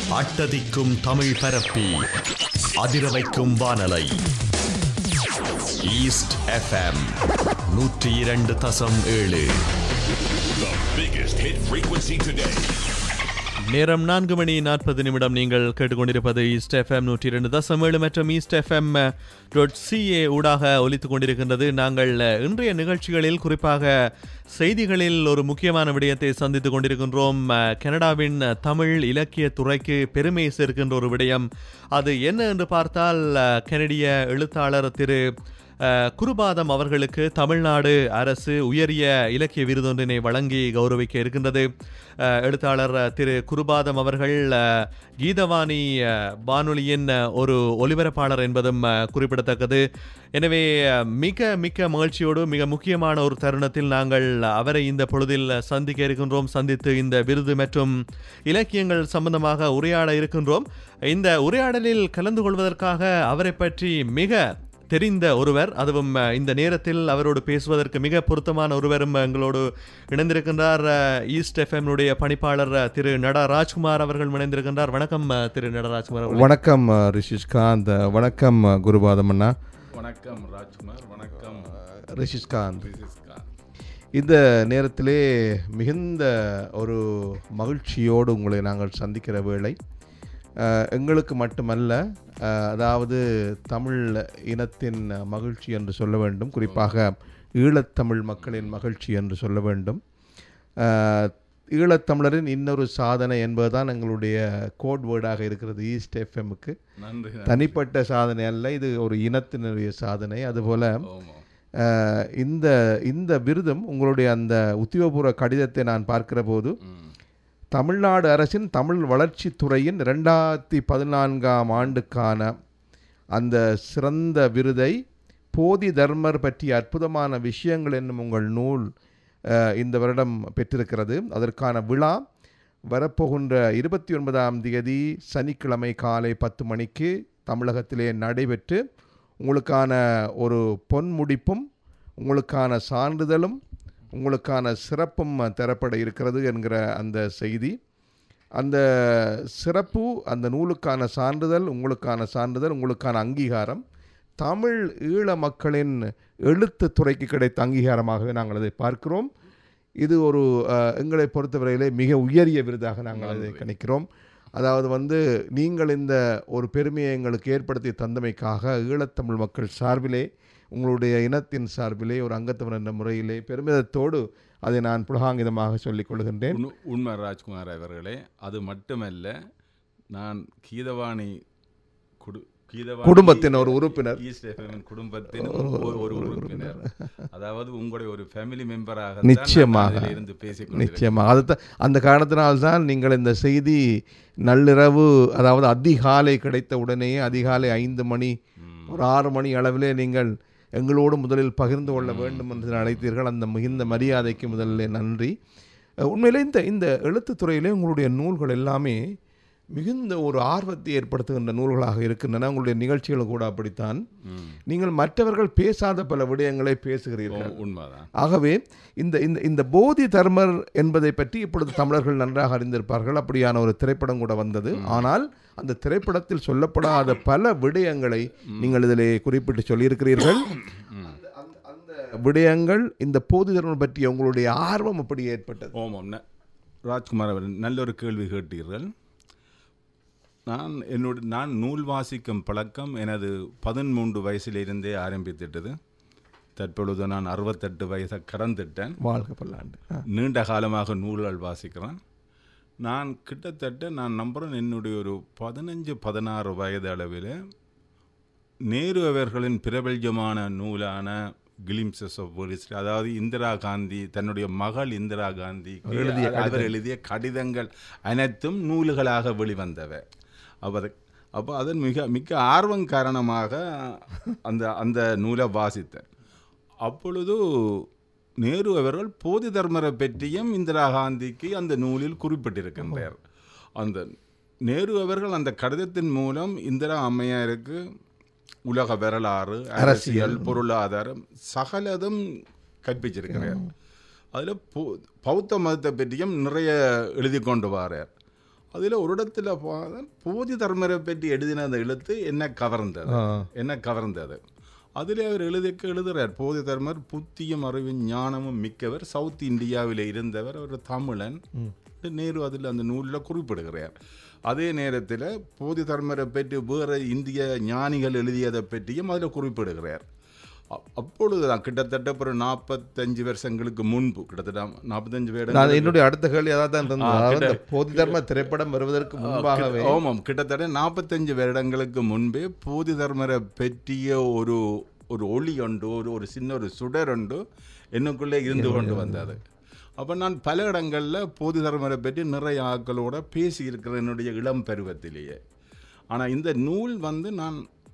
அட்டதிக்கும் தமிழ் பரப்பி அதிர வைக்கும் வானலை ஈஸ்ட் எஃப்எம் நூற்றி இரண்டு தசம் ஏழு The biggest hit frequency today. நேரம் நான்கு மணி நாற்பது நிமிடம் நீங்கள் கேட்டுக்கொண்டிருப்பது ஈஸ்ட் எஃப்எம் நூற்றி இரண்டு தசம் ஏழு மற்றும் ஈஸ்ட் எஃப்எம் டாட் சிஏ ஊடாக ஒலித்துக் கொண்டிருக்கின்றது நாங்கள் இன்றைய நிகழ்ச்சிகளில் குறிப்பாக செய்திகளில் ஒரு முக்கியமான விடயத்தை சந்தித்துக் கொண்டிருக்கின்றோம் கனடாவின் தமிழ் இலக்கிய துறைக்கு பெருமை சேர்க்கின்ற ஒரு விடயம் அது என்ன என்று பார்த்தால் கனடிய எழுத்தாளர் திரு அஹ், குருபாதம் அவர்களுக்கு தமிழ்நாடு அரசு உயரிய இலக்கிய விருதொன்றினை வழங்கி கௌரவிக்க இருக்கின்றது அஹ், எழுத்தாளர் அஹ், திரு குருபாதம் அவர்கள் அஹ், கீதவாணி அஹ், வானொலியின் அஹ், ஒரு ஒலிபரப்பாளர் என்பதும் அஹ், குறிப்பிடத்தக்கது எனவே அஹ், மிக மிக்க மகிழ்ச்சியோடு மிக முக்கியமான ஒரு தருணத்தில் நாங்கள் அவரை இந்த பொழுதில் சந்திக்க இருக்கின்றோம் சந்தித்து இந்த விருது மற்றும் இலக்கியங்கள் சம்பந்தமாக உரையாட இருக்கின்றோம் இந்த உரையாடலில் கலந்து கொள்வதற்காக அவரை பற்றி மிக தெரிந்த ஒருவர் அதுவும் அஹ், இந்த நேரத்தில் அவரோடு பேசுவதற்கு மிக பொருத்தமான ஒருவரும் எங்களோடு இணைந்திருக்கின்றார் அஹ், ஈஸ்ட் எஃப்எம்னுடைய பணிப்பாளர் அஹ், திரு நட ராஜ்குமார் அவர்கள் இணைந்திருக்கின்றார் வணக்கம் அஹ், திரு நட ராஜ்குமார் அவர்களே. வணக்கம் அஹ், ரிஷிஷ்காந்த் அஹ், வணக்கம் அஹ், குருபாதம் அண்ணா வணக்கம் ராஜ்குமார் வணக்கம் ரிஷிஷ்காந்த் ரிசிஸ்கா. இந்த நேரத்திலே மிகுந்த ஒரு மகிழ்ச்சியோடு உங்களை நாங்கள் சந்திக்கிற வேளை அஹ், எங்களுக்கு மட்டுமல்ல அஹ், அதாவது தமிழ் இனத்தின் மகிழ்ச்சி என்று சொல்ல வேண்டும் குறிப்பாக ஈழத்தமிழ் மக்களின் மகிழ்ச்சி என்று சொல்ல வேண்டும் அஹ், ஈழத்தமிழரின் இன்னொரு சாதனை என்பதுதான் எங்களுடைய கோட் வேர்டாக இருக்கிறது ஈஸ்ட் எஃப்எம்முக்கு நன்றி தனிப்பட்ட சாதனை அல்ல இது ஒரு இனத்தினுடைய சாதனை அதுபோல ஓமோ அஹ், இந்த இந்த விருதும் உங்களுடைய அந்த உத்தியோகபூர்வ கடிதத்தை நான் பார்க்கிற போது ம். தமிழ்நாடு அரசின் தமிழ் வளர்ச்சித் துறையின் ரெண்டாயிரத்தி பதினான்காம் ஆண்டுக்கான அந்த சிறந்த விருதை போதி தர்மர் பற்றிய அற்புதமான விஷயங்கள் என்னும் உங்கள் நூல் அஹ், இந்த வருடம் பெற்றிருக்கிறது அதற்கான விழா வரப்போகின்ற இருபத்தி ஒன்பதாம் தேதி சனிக்கிழமை காலை பத்து மணிக்கு தமிழகத்திலே நடைபெற்று உங்களுக்கான ஒரு பொன் முடிப்பும் உங்களுக்கான சான்றிதழும் உங்களுக்கான சிறப்பும் தரப்பட இருக்கிறது என்கிற அந்த செய்தி அந்த சிறப்பு அந்த நூலுக்கான சான்றிதழ் உங்களுக்கான சான்றிதழ் உங்களுக்கான அங்கீகாரம் தமிழ் ஈழ மக்களின் எழுத்துத் துறைக்கு கிடைத்த அங்கீகாரமாகவே நாங்கள் அதை பார்க்கிறோம் இது ஒரு அஹ், எங்களை பொறுத்தவரையிலே மிக உயரிய விருதாக நாங்கள் அதை கணிக்கிறோம் அதாவது வந்து நீங்கள் இந்த ஒரு பெருமையை எங்களுக்கு ஏற்படுத்தி தந்தமைக்காக ஈழத்தமிழ் மக்கள் சார்பிலே உங்களுடைய இனத்தின் சார்பிலே ஒரு அங்கத்தவர் என்ற முறையிலே பெருமிதத்தோடு அதை நான் புலகாங்கிதமாக சொல்லிக் கொள்கின்றேன் உண்- உண்மை ராஜ்குமார் அவர்களே அது மட்டுமல்ல நான் கீதவாணி குடு கீதவாணி குடும்பத்தின் ஒரு உறுப்பினர். ஈஸ்ட் எஃப்எம் குடும்பத்தின் ஒரு ஒரு உறுப்பினர் அதாவது உங்களுடைய ஒரு ஃபேமிலி மெம்பராக நிச்சயமாக. இருந்து பேசிக் நிச்சயமாக அதுதான் அந்த காரணத்தினால்தான் நீங்கள் இந்த செய்தி நள்ளிரவு அதாவது அதிகாலை கிடைத்த உடனே அதிகாலை ஐந்து மணி ஒரு ஆறு மணி அளவிலே நீங்கள் எங்களோடு முதலில் பகிர்ந்து கொள்ள வேண்டும் என்று அழைத்தீர்கள் அந்த மிகுந்த மரியாதைக்கு முதலில் நன்றி அஹ், உண்மையிலே இந்த இந்த எழுத்துத்துறையிலே உங்களுடைய நூல்கள் எல்லாமே மிகுந்த ஒரு ஆர்வத்தை ஏற்படுத்துகின்ற நூல்களாக இருக்கின்றன உங்களுடைய நிகழ்ச்சிகள் கூட அப்படித்தான் நீங்கள் மற்றவர்கள் பேசாத பல விடயங்களை பேசுகிறீர்கள் உண்மைதான் ஆகவே இந்த இந்த இந்த போதி தர்மர் என்பதை பற்றி இப்பொழுது தமிழர்கள் நன்றாக அறிந்திருப்பார்கள் அப்படியான ஒரு திரைப்படம் கூட வந்தது ஆனால் அந்த திரைப்படத்தில் சொல்லப்படாத பல விடயங்களை நீங்கள் இதிலே குறிப்பிட்டு சொல்லியிருக்கிறீர்கள் அந்த- அந்த- அந்த விடயங்கள் இந்த போதி தர்மர் பற்றிய உங்களுடைய ஆர்வம் அப்படி ஏற்பட்டது ஓமம் ந- ராஜ்குமார் அவர் நல்ல ஒரு கேள்வி கேட்டீர்கள் நான் என்னோட நான் நூல் வாசிக்கும் பழக்கம் எனது பதிமூன்று வயசிலிருந்தே ஆரம்பித்திட்டது தற்பொழுது நான் அறுபத்தெட்டு வயதை கடந்துட்டேன் வாழ்க பல்லாண்டு ஆ. நீண்ட காலமாக நூல்கள் வாசிக்கிறேன் நான் கிட்டத்தட்ட நான் நம்புகிறேன் என்னுடைய ஒரு பதினஞ்சு பதினாறு வயது அளவில் நேரு அவர்களின் பிரபல்யமான நூலான கிளிம்சஸ் ஆஃப் வேர்ல்ட் அதாவது இந்திரா காந்தி தன்னுடைய மகள் இந்திரா காந்தி அவர் எழுதிய கடிதங்கள் அனைத்தும் நூல்களாக வெளிவந்தவை அவர் அப்போ அதன் மிக மிக்க ஆர்வம் காரணமாக அந்த அந்த நூலை வாசித்தேன் அப்பொழுது நேரு அவர்கள் போதி தர்மரை பற்றியும் இந்திரா காந்திக்கு அந்த நூலில் குறிப்பிட்டிருக்கின்றார் அந்த நேரு அவர்கள் அந்த கடிதத்தின் மூலம் இந்திரா அம்மையாருக்கு உலக வரலாறு அரசியல் பொருளாதாரம் சகலதும் கற்பிச்சிருக்கிறார் அதில் பௌத்த மதத்தை பற்றியும் நிறைய எழுதி கொண்டு வரார் அதில் ஒரு இடத்துல பார்த்தா போதி தர்மரை பற்றி எழுதின அந்த எழுத்து என்ன கவர்ந்தது ஆ. என்ன கவர்ந்தது அதில் அவர் எழுதிக்க எழுதுறார் போதி தர்மர் புத்தியும் அறிவும் ஞானமும் மிக்கவர் சவுத் இந்தியாவில் இருந்தவர் ஒரு தமிழன் நேரு அதில் அந்த நூலில் குறிப்பிடுகிறார் அதே நேரத்தில் போதி தர்மரை பற்றி வேறு இந்திய ஞானிகள் எழுதியதை பற்றியும் அதில் குறிப்பிடுகிறார் அ- அப்பொழுது தான் கிட்டத்தட்ட ஒரு நாற்பத்தஞ்சு வருஷங்களுக்கு முன்பு கிட்டத்தட்ட நாற்பத்தஞ்சு நான் வருடம் என்னுடைய அடுத்த கேள்வி அதான் தான் இருந்தது ஆ, அதாவது கிட்ட- இந்த போதி தர்ம திரைப்படம் வருவதற்கு முன்பாகவே ஆமாம் கிட்டத்தட்ட நாற்பத்தஞ்சு வருடங்களுக்கு முன்பே போதி தர்மரை பற்றிய ஒரு ஒரு ஒளி உண்டு ஒரு ஒரு சின்ன ஒரு சுடர் உண்டு என்னுக்குள்ளே இருந்து கொண்டு வந்தது அப்போ நான் பல இடங்களில் போதி தர்மரை பற்றி நிறைய ஆட்களோட பேசி இருக்கிற என்னுடைய இளம் பருவத்திலேயே ஆனால் இந்த நூல் வந்து நான்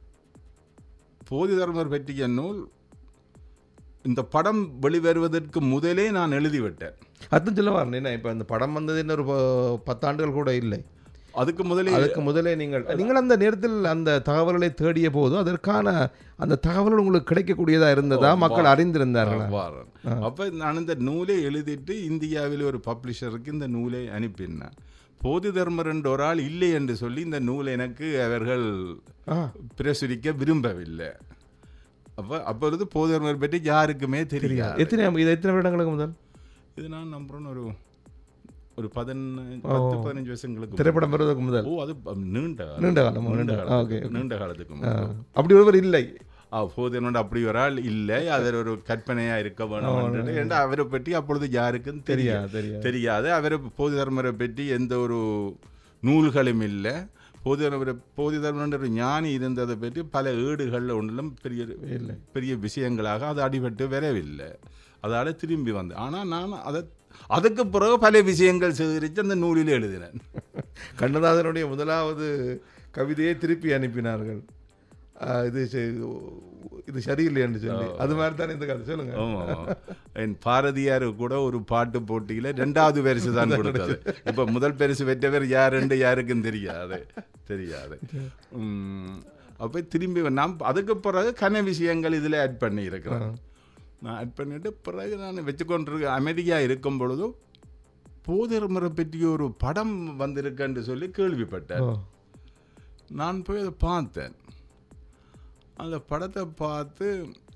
போதி தர்மர் பற்றிய நூல் இந்த படம் வெளிவருவதற்கு முதலே நான் எழுதிவிட்டேன் அதான் சொல்ல வரேன் என்ன இப்போ இந்த படம் வந்தது இன்னொரு ப- பத்தாண்டுகள் கூட இல்லை அதுக்கு முதலே அதுக்கு முதலே நீங்கள் நீங்கள் அந்த நேரத்தில் அந்த தகவல்களை தேடிய போது அதற்கான அந்த தகவல்கள் உங்களுக்கு கிடைக்கக்கூடியதா இருந்ததா மக்கள் அறிந்திருந்தார்களா வாரன் அப்போ நான் இந்த நூலை எழுதிட்டு இந்தியாவில் ஒரு பப்ளிஷருக்கு இந்த நூலை அனுப்பினேன் போதி தர்மர் என்ற ஒரு ஆள் இல்லை என்று சொல்லி இந்த நூலை எனக்கு அவர்கள் ஆ. பிரசுரிக்க விரும்பவில்லை அப்போ அப்பொழுது போதி தர்மர் பற்றி யாருக்குமே தெரியாது எத்தனை இது எத்தனை வருடங்களுக்கு முதல் இது நான் நம்புறேன் ஒரு ஒரு பதினஞ்சு பத்து பதினஞ்சு வருஷங்களுக்கு திரைப்படம் வருவதற்கு முதல் ஓ அது ப- நீண்ட காலம். நீண்ட காலமா? நீண்ட நீண்ட- காலத்துக்கு- ஓகே, ஓகே. நீண்ட காலத்துக்கு ஆ. முன்பு. அப்படி ஒருவர் இல்லை ஆ போதனோட அப்படி ஒரு ஆள் இல்லை அது ஒரு கற்பனையா இருக்க வேணும் என்று அவரை பற்றி அப்பொழுது யாருக்கும் தெரியாது தெரியாது தெரியாது தெரியாது அவர் போதி தர்மரை பற்றி எந்த ஒரு நூல்களும் இல்லை போதி தர்மரை போதி தர்மர் ஒரு ஞானி இருந்ததை பற்றி பல ஏடுகளில் ஒன்றிலும் பெரிய இல்லை பெரிய விஷயங்களாக அது அடிபட்டு வரவில்லை அதால் திரும்பி வந்து ஆனால் நான் அதை அதுக்கு பிறகு பல விஷயங்கள் சேகரித்து அந்த நூலில் எழுதினேன் கண்ணதாசனுடைய முதலாவது கவிதையை திருப்பி அனுப்பினார்கள் ஆ, இது சரி- இது சரியில்லை என்று சொல்லி அது மாதிரி தானே இந்த கதை சொல்லுங்க ஆமா ஆமா. என் பாரதியார் கூட ஒரு பாட்டு போட்டியில ரெண்டாவது பரிசு தான் கொடுத்தது இப்ப முதல் பரிசு பெற்றவர் யாருன்னு யாருக்கும் தெரியாது தெரியாது உம், அப்ப திரும்பி வ- நான் அதுக்கு பிறகு கன விஷயங்கள் இதுல ஆட் பண்ணி இருக்கிறேன் நான் ஆட் பண்ணிட்டு பிறகு நான் வச்சுக்கொண்டிருக்க அமைதியா இருக்கும் பொழுது போதர்மரை பற்றி ஒரு படம் வந்திருக்குன்னு சொல்லி கேள்விப்பட்டேன் ஓ. நான் போய் அதை பார்த்தேன் அந்த படத்தை பார்த்து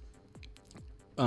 ஆ,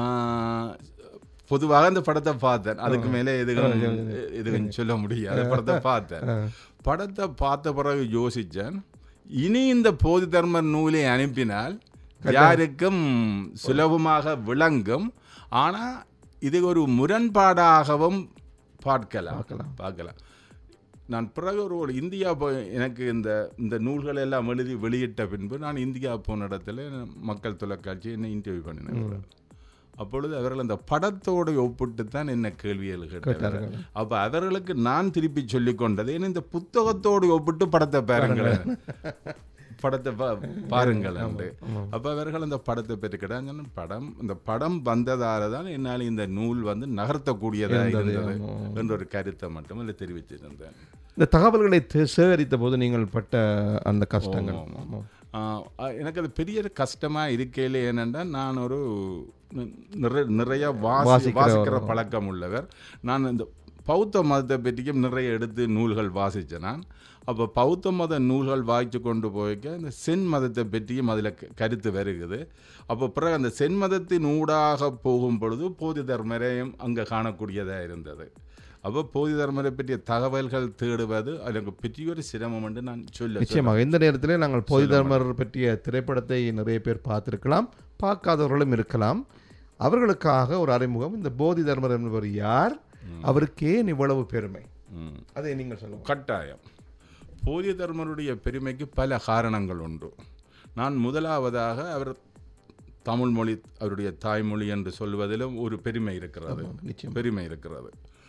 பொதுவாக அந்த படத்தை பார்த்தேன் அதுக்கு மேலே எதுவும் எதுவும் சொல்ல முடியாது படத்தை பார்த்தேன் படத்தை பார்த்த பிறகு யோசித்தேன் இனி இந்த போதி தர்மர் நூலை அனுப்பினால் யாருக்கும் சுலபமாக விளங்கும் ஆனால் இது ஒரு முரண்பாடாகவும் பார்க்கலாம் பார்க்கலாம். பார்க்கலாம் நான் பிறகு ஒரு ஒரு இந்தியா போய் எனக்கு இந்த இந்த நூல்கள் எல்லாம் எழுதி வெளியிட்ட பின்பு நான் இந்தியா போன இடத்துல மக்கள் தொலைக்காட்சி என்ன இன்டர்வியூ பண்ணினேன் அப்பொழுது அவர்கள் அந்த படத்தோடு ஒப்பிட்டு தான் என்ன கேள்விகள் கேட்டார்கள் கேட்டார்கள். அப்ப அவர்களுக்கு நான் திருப்பி சொல்லிக் கொண்டது ஏன்னா இந்த புத்தகத்தோடு ஒப்பிட்டு படத்தை பாருங்களேன் படத்தை பா- பாருங்கள் என்று அப்ப அவர்கள் அந்த படத்தை பற்றி கேட்டாங்க நான் சொன்னேன், படம் இந்த படம் வந்ததால தான் என்னால் இந்த நூல் வந்து நகர்த்தக்கூடியதாக இருந்தது, இருந்தது என்ற ஒரு கருத்தை மட்டும் அதில் தெரிவித்திருந்தேன் இந்த தகவல்களை தே- சேகரித்த போது நீங்கள் பட்ட அந்த கஷ்டங்கள் ஆமா, ஆமா. ஆஹ் அஹ் எனக்கு அது பெரிய கஷ்டமாக இருக்கையில் ஏனென்றால் நான் ஒரு நி- நிறை நிறைய வாசி வாசிக்கிற வாசிக்கிற ஒரு- பழக்கம் உள்ளவர் நான் இந்த பௌத்த மதத்தை பற்றியும் நிறைய எடுத்து நூல்கள் வாசித்தேன் நான் அப்போ பௌத்த மத நூல்கள் வாய்ச்சி கொண்டு போய்க்க இந்த சென் மதத்தை பற்றியும் அதில் கருத்து வருகுது அப்போ பிறகு அந்த சென் மதத்தின் ஊடாக போகும் பொழுது போதி தர்மரையும் அங்கே காணக்கூடியதாக இருந்தது அப்போ போதி தர்மரை பற்றிய தகவல்கள் தேடுவது எனக்கு பெரிய ஒரு சிரமம் என்று நான் சொல்ல நிச்சயமாக இந்த நேரத்திலே நாங்கள் போதி தர்மர் பற்றிய திரைப்படத்தை நிறைய பேர் பார்த்திருக்கலாம் பார்க்காதவர்களும் இருக்கலாம் அவர்களுக்காக ஒரு அறிமுகம் இந்த போதி தர்மர் என்பவர் யார் அவருக்கு ஏன் இவ்வளவு பெருமை ம். அதை நீங்கள் சொல்லுங்க கட்டாயம் போதிய தர்மருடைய பெருமைக்கு பல காரணங்கள் உண்டு நான் முதலாவதாக அவர் தமிழ் மொழி அவருடைய தாய்மொழி என்று சொல்வதிலும் ஒரு பெருமை இருக்கிறது நிச்சயம் பெருமை இருக்கிறது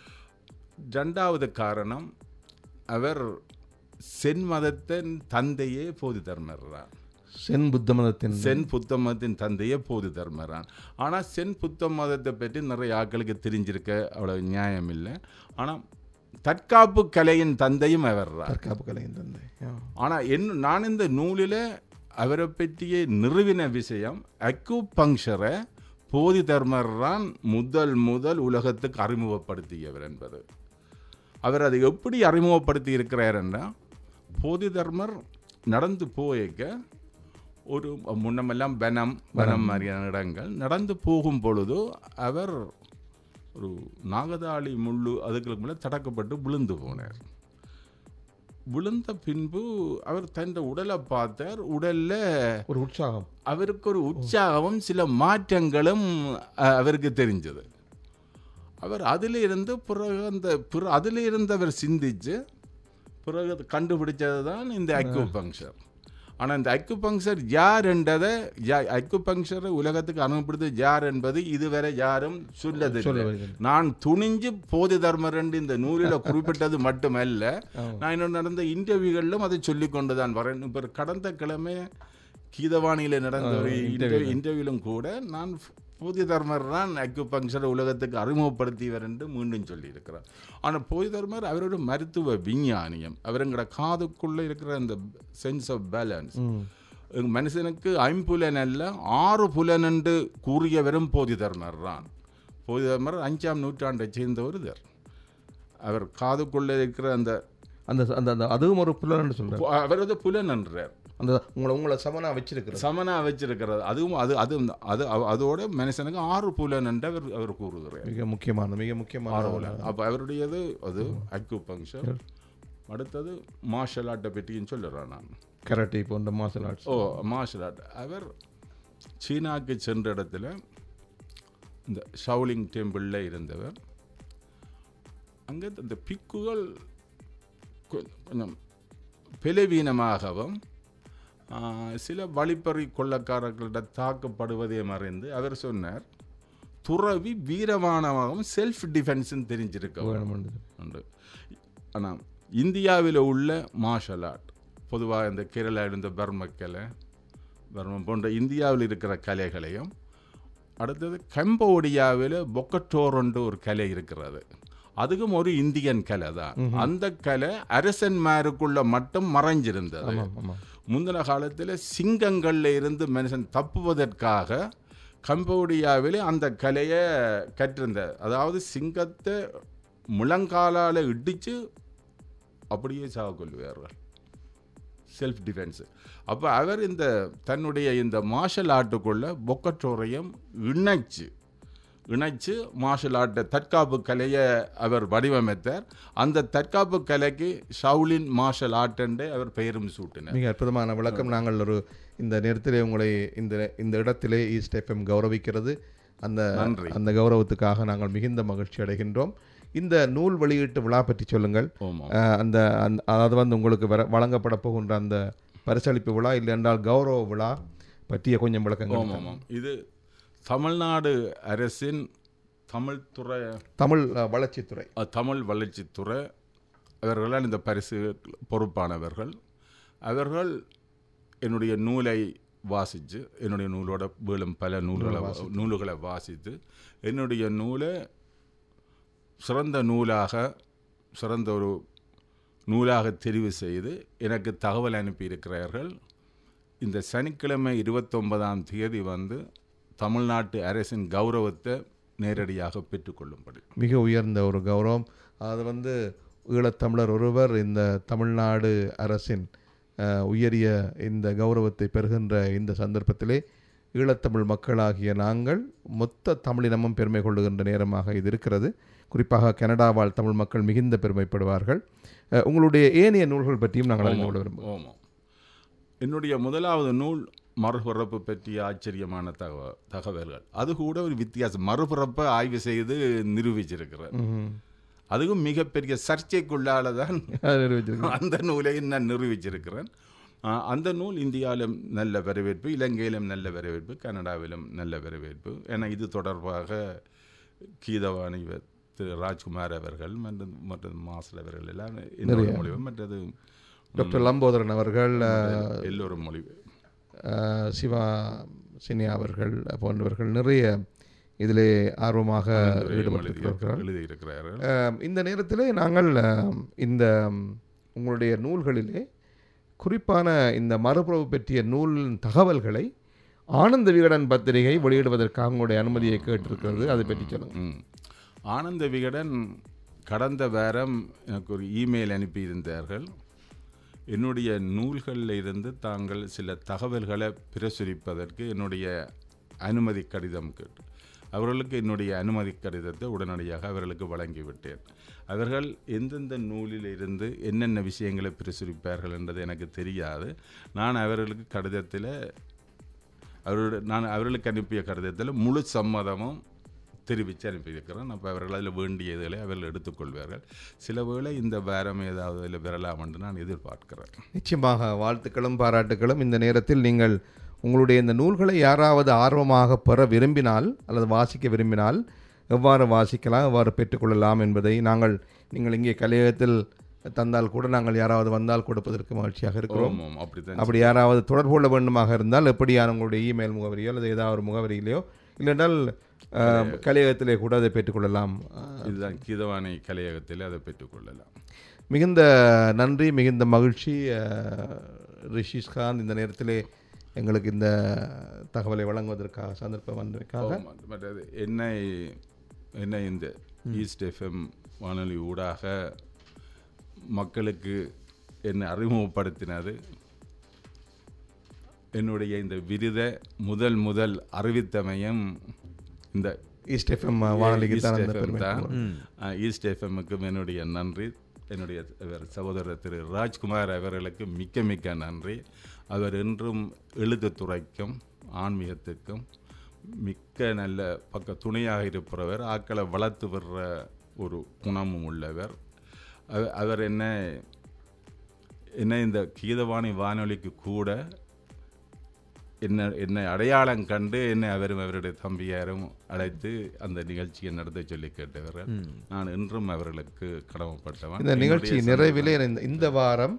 ரெண்டாவது காரணம் அவர் சென் மதத்தின் தந்தையே போதி தர்மர்தான் சென் புத்த மதத்தின் சென் புத்த மதத்தின் தந்தையே போதி தர்மரான் ஆனால் சென் புத்த மதத்தை பற்றி நிறைய ஆட்களுக்கு தெரிஞ்சிருக்க அவ்வளவு நியாயம் இல்லை ஆனால் தற்காப்பு கலையின் தந்தையும் அவர்தான் தற்காப்பு கலையின் தந்தை ஆ. ஆனால் என்ன நான் இந்த நூலில் அவரை பற்றிய நிறுவின விஷயம் அக்கு பங்க்சரை போதி தர்மர் தான் முதல் முதல் உலகத்துக்கு அறிமுகப்படுத்தியவர் என்பது அவர் அதை எப்படி அறிமுகப்படுத்தி இருக்கிறாருன்னா போதி தர்மர் நடந்து போயிருக்க ஒரு முன்னமெல்லாம் வனம் வனம் மாதிரியான இடங்கள் நடந்து போகும் பொழுது அவர் ஒரு நாகதாளி முள்ளு அதுக்கு மேலே தடக்கப்பட்டு விழுந்து போனார் விழுந்த பின்பு அவர் தன் உடலை பார்த்தார் உடல்ல ஒரு உற்சாகம் அவருக்கு ஒரு உற்சாகமும் சில மாற்றங்களும் அஹ், அவருக்கு தெரிஞ்சது அவர் அதில் இருந்து பிறகு அந்த பிற அதில் இருந்து அவர் சிந்திச்சு பிறகு அது கண்டுபிடிச்சது தான் இந்த அக்யூபங்க்சர் ஆனால் இந்த அக்யூபங்க்சர் யார் என்றதை அக்யூபங்க்சரை உலகத்துக்கு அனுமதிப்படுத்த யார் என்பது இதுவரை யாரும் சொல்லது சொல்லவில்லை. நான் துணிஞ்சு போதி தர்மர் என்று இந்த நூலில் குறிப்பிட்டது மட்டுமல்ல நான் இன்னும் நடந்த இன்டர்வியூகளிலும் அதை சொல்லிக் கொண்டு தான் வரேன் இப்போ கடந்த கிழமை கீதவாணியில் நடந்த ஒரு இன்டர்வியூலும் கூட நான் போதி தர்மர் தான் அக்யூபங்க்சரை உலகத்துக்கு அறிமுகப்படுத்தியவர் என்று மீண்டும் சொல்லியிருக்கிறார் ஆனால் போதி தர்மர் அவரோட மருத்துவ விஞ்ஞானியம் அவர் எங்களோட காதுக்குள்ளே இருக்கிற அந்த சென்ஸ் ஆஃப் பேலன்ஸ் மனுஷனுக்கு ஐம்புலன் அல்ல ஆறு புலன் என்று கூறியவரும் போதி தர்மர் தான் போதி தர்மர் அஞ்சாம் நூற்றாண்டை சேர்ந்த ஒருவர் அவர் காதுக்குள்ளே இருக்கிற அந்த அந்த அந்த அந்த அதுவும் ஒரு புலன்னு சொல்றாரு அவரது புலன் என்றார் அந்த உங்களை உங்களை சமனா வச்சிருக்கிறது சமனா வச்சிருக்கிறது அதுவும் அது அது அது அவ- அதோட மனுஷனுக்கு ஆறு புலன் என்று அவர் அவர் கூறுகிறார் மிக முக்கியமான மிக முக்கியமான ஆறு புலன் அப்போ அவருடையது அது அக்யூபங்க்சர் அடுத்தது மார்ஷல் ஆர்ட்டை பற்றியும் சொல்லுறேன் நான் கராட்டே போன்ற மார்ஷல் ஆர்ட்ஸ் ஓ மார்ஷல் ஆர்ட் அவர் சீனாக்கு சென்ற இடத்துல இந்த ஷவுலிங் டெம்பிளில் இருந்தவர் அங்கே இந்த பிக்குகள் கொ- கொஞ்சம் பலவீனமாகவும் ஆ, சில வழிப்பறி கொள்ளக்காரர்களிடம் தாக்கப்படுவதை மறைந்து அவர் சொன்னார் துறவி வீரமானமாகவும் செல்ஃப் டிஃபென்ஸ்ன்னு தெரிஞ்சிருக்க வேணும். உண்டு ஆனால் இந்தியாவில் உள்ள மார்ஷல் ஆர்ட் பொதுவாக இந்த கேரளா இருந்த பர்ம கலை பர்மம் போன்ற இந்தியாவில் இருக்கிற கலைகளையும் அடுத்தது கம்போடியாவில் பொக்கட்டோரண்டு ஒரு கலை இருக்கிறது அதுவும் ஒரு இந்தியன் கலை தான் அந்த கலை அரசன்மாருக்குள்ள மட்டும் மறைஞ்சிருந்தது ஆமாம் முந்தின காலத்தில் சிங்கங்கள்ல இருந்து மனுஷன் தப்புவதற்காக கம்போடியாவில் அந்த கலையை கற்றிருந்த அதாவது சிங்கத்தை முழங்காலால் இடித்து அப்படியே சாக கொள்வார்கள் செல்ஃப் டிஃபென்ஸ் அப்போ அவர் இந்த தன்னுடைய இந்த மார்ஷல் ஆர்ட்டுக்குள்ள பொக்கட்டோரையும் இணைச்சு இணைச்சு மார்ஷல் ஆர்ட்டை தற்காப்பு கலையை அவர் வடிவமைத்தார் அந்த தற்காப்பு கலைக்கு ஷவுலின் மார்ஷல் ஆர்ட் என்று அவர் பெயரும் சூட்டினார் மிக அற்புதமான விளக்கம் நாங்கள் ஒரு இந்த நேரத்திலே உங்களை இந்த இந்த இடத்திலே ஈஸ்ட் எஃப்எம் கௌரவிக்கிறது அந்த நன்றி. அந்த கௌரவத்துக்காக நாங்கள் மிகுந்த மகிழ்ச்சி அடைகின்றோம் இந்த நூல் வெளியீட்டு விழா பற்றி சொல்லுங்கள் ஆமாம் அஹ், அந்த அந்த அதாவது வந்து உங்களுக்கு வர வழங்கப்பட போகின்ற அந்த பரிசளிப்பு விழா இல்லை என்றால் கௌரவ விழா பற்றிய கொஞ்சம் விளக்கங்கள் ஆமாம் ஆமாம் இது தமிழ்நாடு அரசின் தமிழ் துறை தமிழ் அஹ், வளர்ச்சித்துறை அஹ், தமிழ் வளர்ச்சித்துறை அவர்களால் இந்த பரிசு பொறுப்பானவர்கள் அவர்கள் என்னுடைய நூலை வாசித்து என்னுடைய நூலோட வேலும் பல நூல்களை நூல்களை வாசித்து என்னுடைய நூலை சிறந்த நூலாக சிறந்த ஒரு நூலாக தெரிவு செய்து எனக்கு தகவல் அனுப்பியிருக்கிறார்கள் இந்த சனிக்கிழமை இருபத்தொன்பதாம் தேதி வந்து தமிழ்நாட்டு அரசின் கௌரவத்தை நேரடியாக பெற்றுக்கொள்ளும்படி மிக உயர்ந்த ஒரு கௌரவம் அது வந்து ஈழத்தமிழர் ஒருவர் இந்த தமிழ்நாடு அரசின் அஹ், உயரிய இந்த கௌரவத்தை பெறுகின்ற இந்த சந்தர்ப்பத்திலே ஈழத்தமிழ் மக்களாகிய நாங்கள் மொத்த தமிழினமும் பெருமை கொள்ளுகின்ற நேரமாக இது இருக்கிறது குறிப்பாக கனடா வாழ் தமிழ் மக்கள் மிகுந்த பெருமைப்படுவார்கள் அஹ், உங்களுடைய ஏனைய நூல்கள் பற்றியும் நாங்கள் அறிந்து கொள்ள விரும்புகிறோம் ஆமாம் என்னுடைய முதலாவது நூல் மறுபிறப்பு பற்றிய ஆச்சரியமான தகவ தகவல்கள் அது கூட ஒரு வித்தியாசம் மறுபிறப்பை ஆய்வு செய்து நிரூபிச்சிருக்கிறேன் அதுவும் மிகப்பெரிய சர்ச்சைக்குள்ளால தான் அது நிரூபிச்சிருக்கீங்க. அந்த நூலையும் நான் நிரூபிச்சிருக்கிறேன் ஆஹ், அந்த நூல் இந்தியாவிலும் நல்ல வரவேற்பு இலங்கையிலும் நல்ல வரவேற்பு கனடாவிலும் நல்ல வரவேற்பு ஏன்னா இது தொடர்பாக கீதவாணி வ- திரு ராஜ்குமார் அவர்கள் மற்றும் மற்றது மாஸ்டர் அவர்கள் எல்லாம் என்னோட மொழிவு மற்றது டாக்டர் லம்போதரன் அவர்கள் அஹ், எல்லோரும் மொழி அஹ், சிவா சினியா அவர்கள் போன்றவர்கள் நிறைய இதிலே ஆர்வமாக ஈடுபட்டிருக்கிறார்கள் எழுதியிருக்கிறார்கள் அஹ், இந்த நேரத்திலே நாங்கள் அஹ், இந்த ம், உங்களுடைய நூல்களிலே குறிப்பான இந்த மறுபிறவு பற்றிய நூலின் தகவல்களை ஆனந்த விகடன் பத்திரிகை வெளியிடுவதற்காக உங்களுடைய அனுமதியை கேட்டிருக்கிறது அதை பற்றி சொல்லுங்கள் ம். ஆனந்த விகடன் கடந்த வாரம் எனக்கு ஒரு இமெயில் அனுப்பியிருந்தார்கள் என்னுடைய நூல்களில் இருந்து தாங்கள் சில தகவல்களை பிரசுரிப்பதற்கு என்னுடைய அனுமதி கடிதம் கேட்டு அவர்களுக்கு என்னுடைய அனுமதி கடிதத்தை உடனடியாக அவர்களுக்கு வழங்கிவிட்டேன் அவர்கள் எந்தெந்த நூலில் இருந்து என்னென்ன விஷயங்களை பிரசுரிப்பார்கள் என்றது எனக்கு தெரியாது நான் அவர்களுக்கு கடிதத்தில் அவரோட நான் அவர்களுக்கு அனுப்பிய கடிதத்தில் முழு சம்மதமும் தெரிவித்து அனுப்பியிருக்கிறேன் அப்போ அவர்கள் அதில் வேண்டியதுகளை அவர்கள் எடுத்துக்கொள்வார்கள் சில வேளை இந்த வாரம் ஏதாவது அதில் பெறலாம் என்று நான் எதிர்பார்க்கிறேன் நிச்சயமாக வாழ்த்துக்களும் பாராட்டுகளும் இந்த நேரத்தில் நீங்கள் உங்களுடைய இந்த நூல்களை யாராவது ஆர்வமாக பெற விரும்பினால் அல்லது வாசிக்க விரும்பினால் எவ்வாறு வாசிக்கலாம் எவ்வாறு பெற்றுக்கொள்ளலாம் என்பதை நாங்கள் நீங்கள் இங்கே கலையகத்தில் தந்தால் கூட நாங்கள் யாராவது வந்தால் கொடுப்பதற்கு மகிழ்ச்சியாக இருக்கிறோம் ஆமாம் அப்படித்தான் அப்படி யாராவது தொடர்பு கொள்ள வேண்டுமாக இருந்தால் எப்படியான உங்களுடைய இமெயில் முகவரியோ அல்லது ஏதாவது ஒரு முகவரியிலையோ இல்லைன்றால் அஹ், கலையகத்திலே கூட அதை பெற்றுக்கொள்ளலாம் அஹ், இதுதான் கீதவாணி கலையகத்தில் அதை பெற்றுக்கொள்ளலாம் மிகுந்த நன்றி மிகுந்த மகிழ்ச்சி அஹ், ரிஷிஷ் கான் இந்த நேரத்திலே எங்களுக்கு இந்த தகவலை வழங்குவதற்காக சந்தர்ப்பம் வந்ததற்காக ஆமாம். மற்றது என்னை என்னை இந்த ஈஸ்ட் எஃப்எம் வானொலி ஊடாக மக்களுக்கு என்னை அறிமுகப்படுத்தினது என்னுடைய இந்த விருதை முதல் முதல் அறிவித்தமையும் இந்த ஈஸ்ட் எஃப்எம் வானொலிக்கு தான் அந்த ஈஸ்ட் FM பெருமை தான். அஹ், ஈஸ்ட் எஃப்எம்முக்கும் என்னுடைய நன்றி என்னுடைய இவர் சகோதரர் திரு ராஜ்குமார் அவர்களுக்கு மிக்க மிக்க நன்றி அவர் என்றும் எழுத்துத்துறைக்கும் ஆன்மீகத்துக்கும் மிக்க நல்ல பக்க துணையாக இருப்பவர் ஆக்களை வளர்த்து வர்ற ஒரு குணமும் உள்ளவர் அவ- அவர் என்ன என்ன இந்த கீதவாணி வானொலிக்கு கூட என்ன என்னை அடையாளம் கண்டு என்னை அவரும் அவருடைய தம்பியாரும் அழைத்து அந்த நிகழ்ச்சியை நடத்த சொல்லி கேட்டவர்கள் நான் இன்றும் அவர்களுக்கு கடமைப்பட்டவன் இந்த நிகழ்ச்சி என்னுடைய நிறைவிலே இந்த- இந்த வாரம்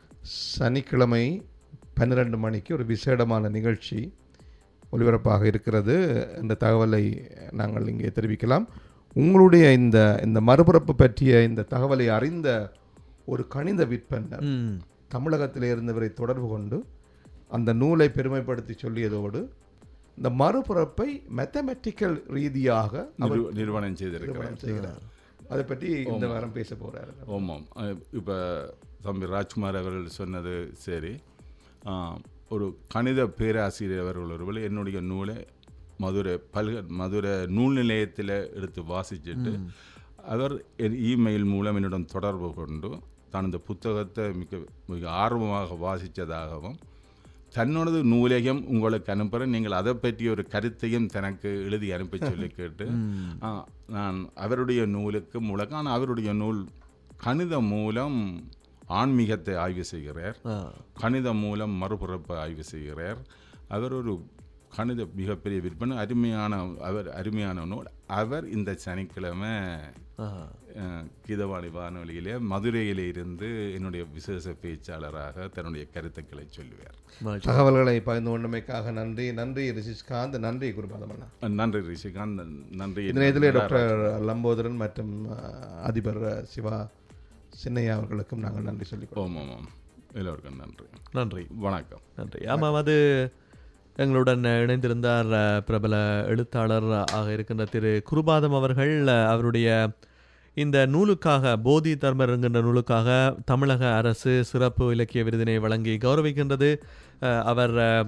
சனிக்கிழமை பன்னிரண்டு மணிக்கு ஒரு விசேடமான நிகழ்ச்சி ஒளிபரப்பாக இருக்கிறது என்ற தகவலை நாங்கள் இங்கே தெரிவிக்கலாம் உங்களுடைய இந்த இந்த மறுபிறப்பு பற்றிய இந்த தகவலை அறிந்த ஒரு கணித விற்பனர் ம் தமிழகத்திலே இருந்தவரை தொடர்பு கொண்டு அந்த நூலை பெருமைப்படுத்தி சொல்லியதோடு இந்த மறுபிறப்பை மேத்தமெட்டிக்கல் ரீதியாக அவர் நிறு- நிறுவனம் செய்திருக்கிறேன் நிறுவனம் செய்கிறார் அதை பற்றி இந்த வாரம் பேச போறாரு ஆமாம் இப்போ தம்பி ராஜ்குமார் அவர்கள் சொன்னது சரி ஆ, ஒரு கணித பேராசிரியர் அவர்கள் ஒருவர் என்னுடைய நூலை மதுரை பல்க மதுரை நூல் நிலையத்தில் எடுத்து வாசிச்சுட்டு அவர் என் இமெயில் மூலம் என்னிடம் தொடர்பு கொண்டு தான் இந்த புத்தகத்தை மிக மிக ஆர்வமாக வாசித்ததாகவும் தன்னோடது நூலையும் உங்களுக்கு அனுப்புகிறேன் நீங்கள் அதை பற்றி ஒரு கருத்தையும் தனக்கு எழுதி அனுப்ப சொல்லி கேட்டு ஆ, நான் அவருடைய நூலுக்கு முழக்க ஆனால் அவருடைய நூல் கணிதம் மூலம் ஆன்மீகத்தை ஆய்வு செய்கிறார் ஆ கணிதம் மூலம் மறுபிறப்பை ஆய்வு செய்கிறார் அவர் ஒரு கணித மிகப்பெரிய விற்பனை அருமையான அவர் அருமையான நூல் அவர் இந்த சனிக்கிழமை ஆ அஹ், கீதவாணி வானொலியிலே மதுரையிலே இருந்து என்னுடைய விசேஷ பேச்சாளராக தன்னுடைய கருத்துக்களை சொல்லுவார் மகிழ்ச்சி. தகவல்களை பகிர்ந்து கொண்டமைக்காக நன்றி நன்றி ரிஷிஷ்காந்த் நன்றி குருபாதமண்ணா நன்றி ரிஷிகாந்த் நன்றி இந்த நேரத்திலே டாக்டர் லம்போதரன் மற்றும் அஹ், அதிபர் சிவா சின்னையா அவர்களுக்கும் நாங்கள் நன்றி சொல்லிக் ஓம் ஓம் ஓம் எல்லோருக்கும் நன்றி நன்றி வணக்கம் நன்றி ஆமாம் அது எங்களுடன் இணைந்திருந்தார் அஹ், பிரபல எழுத்தாளர் ஆக இருக்கின்ற திரு குருபாதம் அவர்கள் அஹ், அவருடைய இந்த நூலுக்காக போதி தர்மர் என்கின்ற நூலுக்காக தமிழக அரசு சிறப்பு இலக்கிய விருதினை வழங்கி கௌரவிக்கின்றது அஹ், அவர் அஹ்,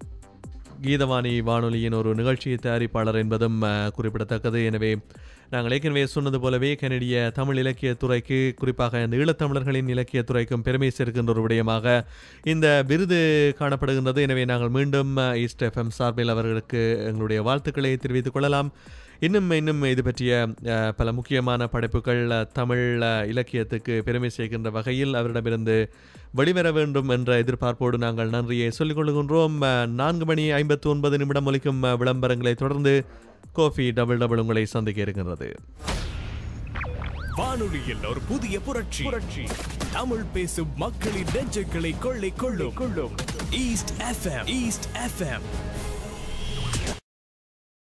கீதவாணி வானொலியின் ஒரு நிகழ்ச்சி தயாரிப்பாளர் என்பதும் அஹ், குறிப்பிடத்தக்கது எனவே நாங்கள் ஏற்கனவே சொன்னது போலவே கனடிய தமிழ் இலக்கியத் துறைக்கு குறிப்பாக இந்த ஈழத்தமிழர்களின் இலக்கியத் துறைக்கும் பெருமை சேர்க்கின்ற ஒரு விடயமாக இந்த விருது காணப்படுகின்றது எனவே நாங்கள் மீண்டும் அஹ், ஈஸ்ட் எஃப்எம் சார்பில் அவர்களுக்கு எங்களுடைய வாழ்த்துக்களை தெரிவித்துக் கொள்ளலாம் இன்னும் இன்னும் இது பற்றிய அஹ், பல முக்கியமான படைப்புகள் அஹ், தமிழ் அஹ், இலக்கியத்துக்கு பெருமை சேர்க்கின்ற வகையில் அவரிடமிருந்து வெளிவர வேண்டும் என்ற எதிர்பார்ப்போடு நாங்கள் நன்றியை சொல்லிக் கொள்கின்றோம் அஹ், நான்கு மணி ஐம்பத்தி ஒன்பது நிமிடம் ஒலிக்கும் அஹ், விளம்பரங்களை தொடர்ந்து கோஃபி டபுள் டபுள் உங்களை சந்திக்க இருக்கின்றது வானொலியில் ஒரு புதிய புரட்சி புரட்சி தமிழ் பேசும் மக்களின் நெஞ்சுகளை கொள்ளை கொள்ளும் கொள்ளும் ஈஸ்ட் எஃப்எம் ஈஸ்ட் எஃப்எம்